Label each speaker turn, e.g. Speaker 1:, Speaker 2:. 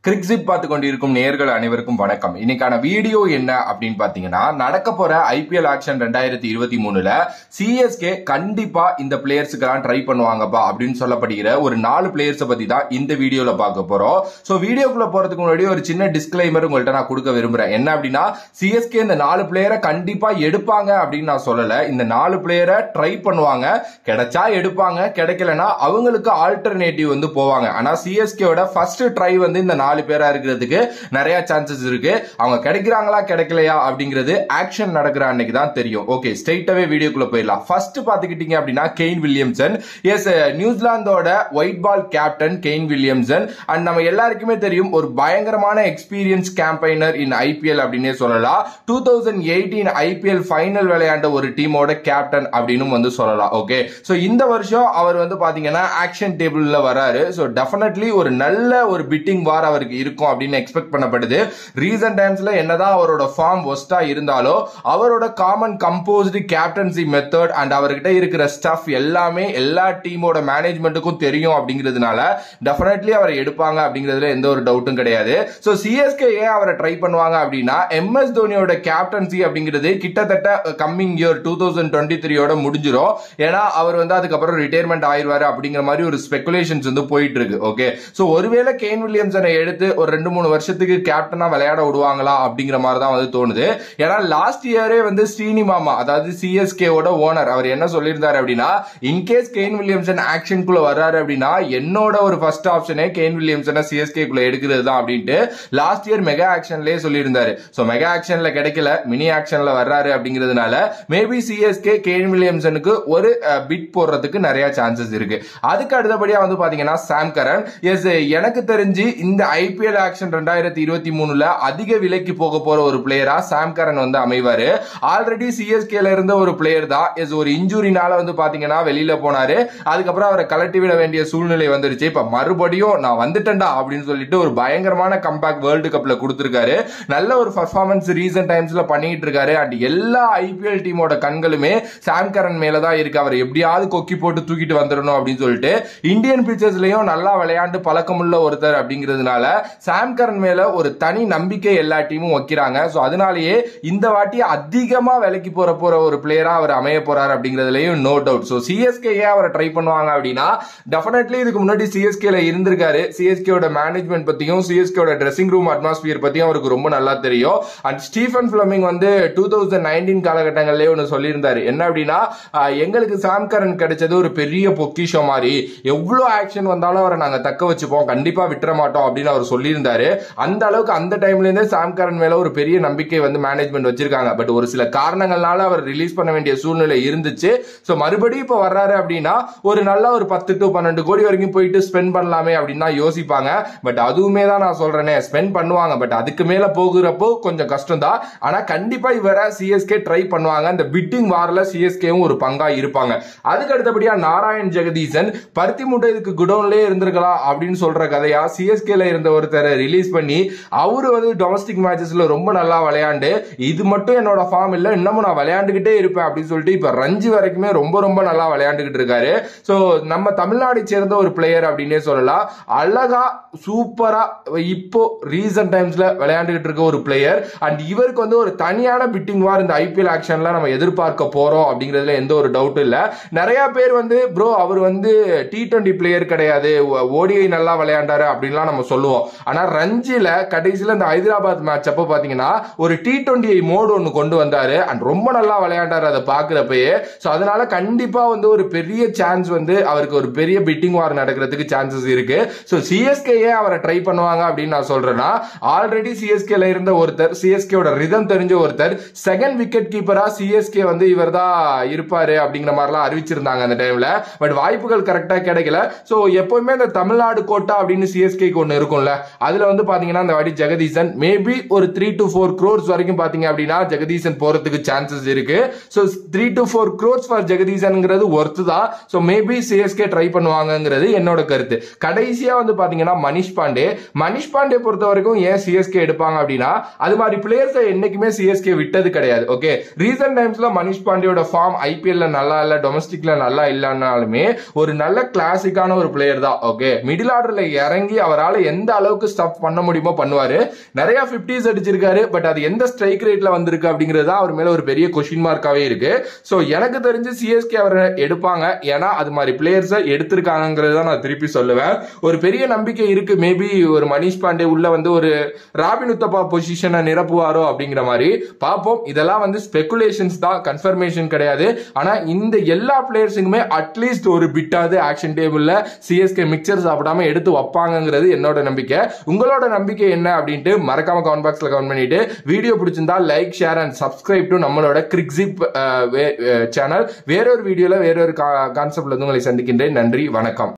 Speaker 1: கிரிக்ஸிட் பார்த்து கொண்டிருக்கும் நேர்கள் அனைவருக்கும் வணக்கம் இன்னைக்கான வீடியோ என்ன அப்படின்னு பாத்தீங்கன்னா நடக்க போற ஐபிஎல் ஆக்ஷன் ரெண்டாயிரத்தி இருபத்தி மூணுல சிஎஸ்கே கண்டிப்பா இந்த பிளேயர்ஸுக்கெல்லாம் ட்ரை பண்ணுவாங்கப்பா அப்படின்னு சொல்லப்படுகிற ஒரு நாலு பிளேயர்ஸை பத்தி தான் இந்த வீடியோல பார்க்க போறோம் சோ வீடியோக்குள்ள போறதுக்கு முன்னாடி ஒரு சின்ன டிஸ்கிளைமர் உங்கள்ட்ட நான் கொடுக்க விரும்புறேன் என்ன அப்படின்னா சிஎஸ்கே இந்த நாலு பிளேயரை கண்டிப்பா எடுப்பாங்க அப்படின்னு நான் சொல்லல இந்த நாலு பிளேயரை ட்ரை பண்ணுவாங்க கிடைச்சா எடுப்பாங்க கிடைக்கலனா அவங்களுக்கு ஆல்டர்னேட்டிவ் வந்து போவாங்க ஆனா சிஎஸ்கேவோட ஃபர்ஸ்ட் ட்ரை வந்து இந்த நாலு பேரா இருக்கிறதுக்கு நிறைய சான்சஸ் இருக்கு அவங்க கிடைக்கிறாங்களா கிடைக்கலையா அப்படிங்கிறது ஆக்ஷன் நடக்கிற அன்னைக்கு தான் தெரியும் ஓகே ஸ்ட்ரெயிட்டாவே வீடியோக்குள்ள போயிடலாம் ஃபர்ஸ்ட் பாத்துக்கிட்டீங்க அப்படின்னா கெயின் வில்லியம்சன் எஸ் நியூசிலாந்தோட white ball captain Kane Williamson and நம்ம எல்லாருக்குமே தெரியும் ஒரு பயங்கரமான எக்ஸ்பீரியன்ஸ் கேம்பைனர் இன் ஐபிஎல் அப்படின்னே சொல்லலாம் two thousand eighteen IPL final விளையாண்ட ஒரு டீமோட கேப்டன் அப்படின்னு வந்து சொல்லலாம் ஓகே சோ இந்த வருஷம் அவர் வந்து பாத்தீங்கன்னா ஆக்ஷன் டேபிள்ல வராரு சோ டெஃபினெட்லி ஒரு நல்ல ஒரு பிட்டிங் வார் அவருக்கு இருக்கும் அப்படின்னு எக்ஸ்பெக்ட் பண்ணப்படுது ரீசன்ட் டைம்ஸ்ல என்னதான் அவரோட ஃபார்ம் ஒஸ்டா இருந்தாலும் அவரோட calm and composed captaincy method and அவர்கிட்ட இருக்கிற ஸ்டஃப் எல்லாமே எல்லா டீமோட மேனேஜ்மெண்ட்டுக்கும் தெரியும் அப்படிங்கிறதுனால டெஃபினெட்லி அவரை எடுப்பாங்க அப்படிங்கிறதுல எந்த ஒரு டவுட்டும் கிடையாது ஸோ சிஎஸ்கே ஏன் அவரை ட்ரை பண்ணுவாங்க அப்படின்னா எம்எஸ் தோனியோட கேப்டன்சி அப்படிங்கிறது கிட்டத்தட்ட coming year two thousand twenty த்ரீயோட முடிஞ்சிரும் ஏன்னா அவர் வந்து அதுக்கப்புறம் ரிட்டையர்மெண்ட் ஆயிடுவாரு அப்படிங்கிற மாதிரி ஒரு ஸ்பெகுலேஷன்ஸ் வந்து போயிட்டு இருக்கு ஓகே ஸோ ஒருவேளை கேன் வில்லியம்சனை எடுத்து ஒரு ரெண்டு மூணு வருஷத்துக்கு கேப்டனா விளையாட விடுவாங்களா அப்படிங்கிற மாதிரி தான் வந்து தோணுது ஏன்னா லாஸ்ட் இயரே வந்து ஸ்ரீனி மாமா அதாவது சிஎஸ்கேவோட ஓனர் அவர் என்ன சொல்லியிருந்தாரு அப்படின்னா இன்கேஸ் கெயின் வில்லியம்சன் ஆக்ஷனுக்குள்ள வர்றாரு அப்படின்னா என்னோட ஒரு ஃபர்ஸ்ட் ஆப்ஷனே கெயின் வில்லியம்சனை சிஎஸ்கே குள்ள எடுக்கிறது தான் அப்படின்ட்டு லாஸ்ட் இயர் மெகா ஆக்ஷன்லயே சொல்லியிருந்தாரு ஸோ மெகா ஆக்ஷன்ல கிடைக்கல மினி ஆக்ஷன்ல வர்றாரு அப்படிங்கிறதுனால மேபி சிஎஸ்கே கெயின் வில்லியம்சனுக்கு ஒரு பிட் போடுறதுக்கு நிறைய சான்சஸ் இருக்கு அதுக்கு அடுத்தபடியா வந்து பாத்தீங்கன்னா சாம் கரன் எஸ் எனக்கு தெரிஞ்சு இந்த ஐபிஎல் ஆக்ஷன் ரெண்டாயிரத்தி இருபத்தி மூணுல அதிக விலைக்கு போக போற ஒரு பிளேயரா சாம் கரன் வந்து அமைவாரு ஆல்ரெடி சிஎஸ்கேல இருந்த ஒரு பிளேயர் தான் எஸ் ஒரு இன்ஜுரினால வந்து பாத்தீங்கன்னா வெளியில போனாரு அதுக்கப்புறம் அவரை கலட்டி விட வேண்டிய சூழ்நிலை வந்துருச்சு இப்ப மறுபடியும் நான் வந்துட்டேன்டா அப்படின்னு சொல்லிட்டு ஒரு பயங்கரமான கம்பேக் வேர்ல்டு கப்ல கொடுத்திருக்காரு நல்ல ஒரு பர்ஃபார்மன்ஸ் ரீசன்ட் டைம்ஸ்ல பண்ணிட்டு இருக்காரு அண்ட் எல்லா ஐபிஎல் டீமோட கண்களுமே சாம் கரன் மேலதான் இருக்கு அவர் எப்படியாவது கொக்கி போட்டு தூக்கிட்டு வந்துடணும் அப்படின்னு சொல்லிட்டு இந்தியன் பிக்சர்ஸ்லயும் நல்லா விளையாண்டு பழக்கமுள்ள ஒருத்தர் அப்படிங்கிறதுனால சாம் கரன் மேல ஒரு தனி நம்பிக்கை எல்லா டீமும் வைக்கிறாங்க ஸோ அதனாலேயே இந்த வாட்டி அதிகமா விலைக்கு போற போற ஒரு பிளேயரா அவர் அமைய போறாரு அப்படிங்கிறதுலயும் நோ டவுட் ஸோ சிஎஸ்கே ஏன் அவரை ட்ரை பண்ணுவாங்க அப்படின்னா டெஃபினெட்லி இதுக்கு முன்னாடி சிஎஸ்கேல இருந்திருக்காரு சிஎஸ்கேயோட மேனேஜ்மெண்ட் பத்தியும் சிஎஸ்கேயோட ட்ரெஸ்ஸிங் ரூம் அட்மாஸ்பியர் பத்தியும் அவருக்கு ரொம்ப நல்லா தெரியும் அண்ட் ஸ்டீஃபன் பிளமிங் வந்து டூ தௌசண்ட் நைன்டீன் காலகட்டங்கள்லயே ஒன்று சொல்லியிருந்தாரு என்ன அப்படின்னா ஆஹ், எங்களுக்கு சாம் கரன் கிடைச்சது ஒரு பெரிய பொக்கிஷம் மாதிரி எவ்வளவு ஆக்ஷன் வந்தாலும் அவரை நாங்க தக்க வச்சுப்போம் கண்டிப்பா விட்டுற மாட்டோம் அப்படின்னு அவர் சொல்லியிருந்தாரு அந்த அளவுக்கு அந்த டைம்ல இருந்தே சாம் கரன் மேல ஒரு பெரிய நம்பிக்கை வந்து மேனேஜ்மெண்ட் வச்சிருக்காங்க பட் ஒரு சில காரணங்கள்னால அவர் ரிலீஸ் பண்ண வேண்டிய சூழ்நிலை இருந்துச்சு ஸோ மறுபடியும் இப்போ வர்றாரு அப்படின்னா ஒரு நல்ல ஒரு பத்து டு பன்னெண்டு கோடி வரைக்கும் போயிட்டு ஸ்பெண்ட் பண்ணலாமே அப்படின்னு தான் யோசிப்பாங்க பட் அதுவுமே தான் நான் சொல்றேனே ஸ்பெண்ட் பண்ணுவாங்க பட் அதுக்கு மேல போகிறப்போ கொஞ்சம் கஷ்டம் தான் ஆனா கண்டிப்பா இவரை சிஎஸ்கே ட்ரை பண்ணுவாங்க இந்த பிட்டிங் வாரில் சிஎஸ்கேவும் ஒரு பங்கா இருப்பாங்க அதுக்கு அடுத்தபடியா நாராயண் ஜெகதீசன் பருத்தி மூட்டை இதுக்கு குடோன்லயே இருந்திருக்கலாம் அப்படின்னு சொல்ற கதையா சிஎஸ்கேல இருந்த ஒருத்தரை ரிலீஸ் பண்ணி அவரு வந்து டொமஸ்டிக் மேட்சஸ்ல ரொம்ப நல்லா விளையாண்டு இது மட்டும் என்னோட ஃபார்ம் இல்ல இன்னமும் நான் விளையாண்டுகிட்டே இருப்பேன் அப்படின்னு சொல்லிட்டு இப்ப ரஞ்சி வரைக்குமே ரொம்ப ரொம்ப நல்லா விளையாண்டுகிட்டு இருக்காரு சோ நம்ம தமிழ்நாடு சேர்ந்த ஒரு பிளேயர் அப்படின்னே சொல்லலாம் அழகா சூப்பரா இப்போ ரீசன்ட் டைம்ஸ்ல விளையாண்டுகிட்டு இருக்க ஒரு பிளேயர் அண்ட் இவருக்கு வந்து ஒரு தனியான பிட்டிங் வார் இந்த ஐபிஎல் ஆக்ஷன்ல நம்ம எதிர்பார்க்க போறோம் அப்படிங்கிறதுல எந்த ஒரு டவுட்டும் இல்ல நிறைய பேர் வந்து ப்ரோ அவர் வந்து டி டுவெண்ட்டி பிளேயர் கிடையாது ஓடிஐ நல்லா விளையாண்டாரு அப்படின்லாம் நம்ம சொல்லுவோம் ஆனா ரஞ்சில கடைசியில இந்த ஹைதராபாத் மேட்ச் அப்போ பாத்தீங்கன்னா ஒரு டி டுவெண்ட்டி மோடு ஒன்று கொண்டு வந்தாரு அண்ட் ரொம்ப நல்லா விளையாண்டாரு அதை பாக்குறப்பயே ஸோ அதனால கண்டிப்பா வந்து ஒரு பெரிய சான்ஸ் வந்து அவருக்கு ஒரு பெரிய பிட்டிங் வார் நடக்கிறதுக்கு சான்சஸ் இருக்கு ஸோ சிஎஸ்கேயே அவரை ட்ரை பண்ணுவாங்க அப்படின்னு நான் சொல்றேன்னா ஆல்ரெடி சிஎஸ்கேல இருந்த ஒருத்தர் சிஎஸ்கேவோட ரிதம் தெரிஞ்ச ஒருத்தர் செகண்ட் விக்கெட் கீப்பரா சிஎஸ்கே வந்து இவர் தான் இருப்பாரு அப்படிங்கிற மாதிரிலாம் அறிவிச்சிருந்தாங்க அந்த டைம்ல பட் வாய்ப்புகள் கரெக்டா கிடைக்கல ஸோ எப்பவுமே இந்த தமிழ்நாடு கோட்டா அப்படின்னு சிஎஸ்கேக்கு ஒன்று இருக்கும்ல அதுல வந்து பாத்தீங்கன்னா இந்த வாட்டி ஜெகதீசன் மேபி ஒரு த்ரீ டு ஃபோர் க்ரோர்ஸ் வரைக்கும் பாத்தீங்க அப்படின்னா ஜெகதீசன் போறதுக்கு சான்சஸ் இருக்கு so three to four crores for ஜெகதீசன்ங்கிறது ஒர்த்து தான் ஸோ மேபி சிஎஸ்கே ட்ரை பண்ணுவாங்கங்கிறது என்னோட கருத்து கடைசியா வந்து பாத்தீங்கன்னா மணிஷ் பாண்டே மணிஷ் பாண்டே பொறுத்த வரைக்கும் ஏன் சிஎஸ்கே எடுப்பாங்க அப்படின்னா அது மாதிரி பிளேயர்ஸை என்னைக்குமே சிஎஸ்கே விட்டது கிடையாது ஓகே ரீசன்ட் டைம்ஸ்ல மணிஷ் பாண்டியோட ஃபார்ம் ஐபிஎல்ல நல்லா இல்ல டொமஸ்டிக்ல நல்லா இல்லைன்னாலுமே ஒரு நல்ல கிளாசிக்கான ஒரு பிளேயர் தான் ஓகே மிடில் ஆர்டர்ல இறங்கி அவரால் எந்த எந்த அளவுக்கு ஸ்டப் பண்ண முடியுமோ பண்ணுவாரு நிறைய பிப்டிஸ் அடிச்சிருக்காரு பட் அது எந்த ஸ்ட்ரைக் ரேட்ல வந்திருக்கு அப்படிங்கிறது தான் அவர் மேல ஒரு பெரிய கொஸ்டின் மார்க்காவே இருக்கு ஸோ எனக்கு தெரிஞ்சு சிஎஸ்கே அவரை எடுப்பாங்க ஏன்னா அது மாதிரி பிளேயர்ஸை எடுத்திருக்காங்கிறது தான் நான் திருப்பி சொல்லுவேன் ஒரு பெரிய நம்பிக்கை இருக்கு மேபி ஒரு மணிஷ் பாண்டே உள்ள வந்து ஒரு ராபின் உத்தப்பா பொசிஷனை நிரப்புவாரோ அப்படிங்கிற மாதிரி பார்ப்போம் இதெல்லாம் வந்து ஸ்பெகுலேஷன்ஸ் தான் கன்ஃபர்மேஷன் கிடையாது ஆனா இந்த எல்லா பிளேயர்ஸுக்குமே அட்லீஸ்ட் ஒரு பிட்டாவது ஆக்ஷன் டேபிள்ல சிஎஸ்கே மிக்சர் சாப்பிடாம எடுத்து வைப்பாங்கங்கிறது என்னோட நம்பிக்கை உங்களோட நம்பிக்கை என்ன அப்படின்ட்டு மறக்காம கமெண்ட் பாக்ஸ்ல கமெண்ட் பண்ணிட்டு வீடியோ பிடிச்சிருந்தா like share and subscribe to நம்மளோட கிரிக்ஸிப் சேனல் வேறொரு வீடியோல வேறொரு கான்செப்ட்ல வந்து உங்களை சந்திக்கின்றேன் நன்றி வணக்கம்